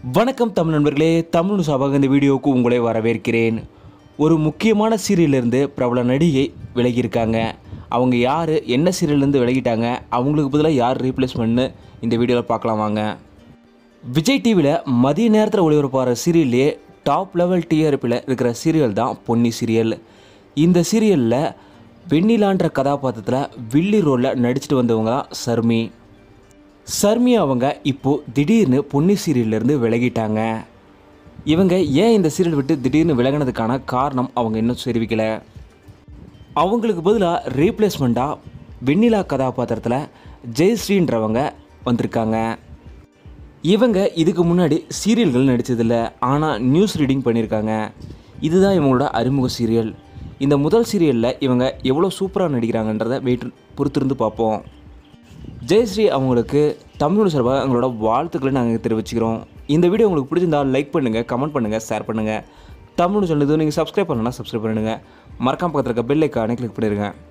வணக்கம் தமிழ் நண்பர்களே தமிழ் சாபாக இந்த வீடியோவுக்கு உங்களை வரவேற்கிறேன் ஒரு முக்கியமான சீரியலிருந்து பிரபல நடிகை விலகியிருக்காங்க அவங்க யார் என்ன சீரியல்லேருந்து விலகிட்டாங்க அவங்களுக்கு பதிலாக யார் ரீப்ளேஸ்மெண்ட்னு இந்த வீடியோவில் பார்க்கலாம் வாங்க விஜய் டிவியில் மதிய நேரத்தில் ஒளிபரப்பாகிற சீரியல்லே டாப் லெவல் டிஆர்பியில் இருக்கிற சீரியல் தான் பொன்னி சீரியல் இந்த சீரியலில் வெண்ணிலான்ற கதாபாத்திரத்தில் வில்லி ரோலில் நடிச்சிட்டு வந்தவங்க தான் சர்மி சர்மி அவங்க இப்போது திடீர்னு பொன்னி சீரியல்லேருந்து விலகிட்டாங்க இவங்க ஏன் இந்த சீரியல் விட்டு திடீர்னு விலகினதுக்கான காரணம் அவங்க இன்னும் தெரிவிக்கலை அவங்களுக்கு பதிலாக ரீப்ளேஸ்மெண்ட்டாக வெண்ணிலா கதாபாத்திரத்தில் ஜெயஸ்ரீன்றவங்க வந்திருக்காங்க இவங்க இதுக்கு முன்னாடி சீரியல்கள் நடித்ததில்ல ஆனால் நியூஸ் ரீடிங் பண்ணியிருக்காங்க இதுதான் இவங்களோட அறிமுக சீரியல் இந்த முதல் சீரியலில் இவங்க எவ்வளோ சூப்பராக நடிக்கிறாங்கன்றதை வெயிட் பொறுத்திருந்து பார்ப்போம் ஜெயஸ்ரீ அவங்களுக்கு தமிழ் சார்பாக எங்களோட வாழ்த்துக்களை நாங்கள் தெரிவிச்சுக்கிறோம் இந்த வீடியோ உங்களுக்கு பிடிச்சிருந்தா லைக் பண்ணுங்கள் கமெண்ட் பண்ணுங்கள் ஷேர் பண்ணுங்கள் தமிழ் சொன்னது நீங்கள் சப்ஸ்கிரைப் பண்ணலன்னா சப்ஸ்கிரைப் பண்ணிடுங்க மறக்காம பக்கத்தில் இருக்க பெல் ஐக்கானே கிளிக் பண்ணிடுங்க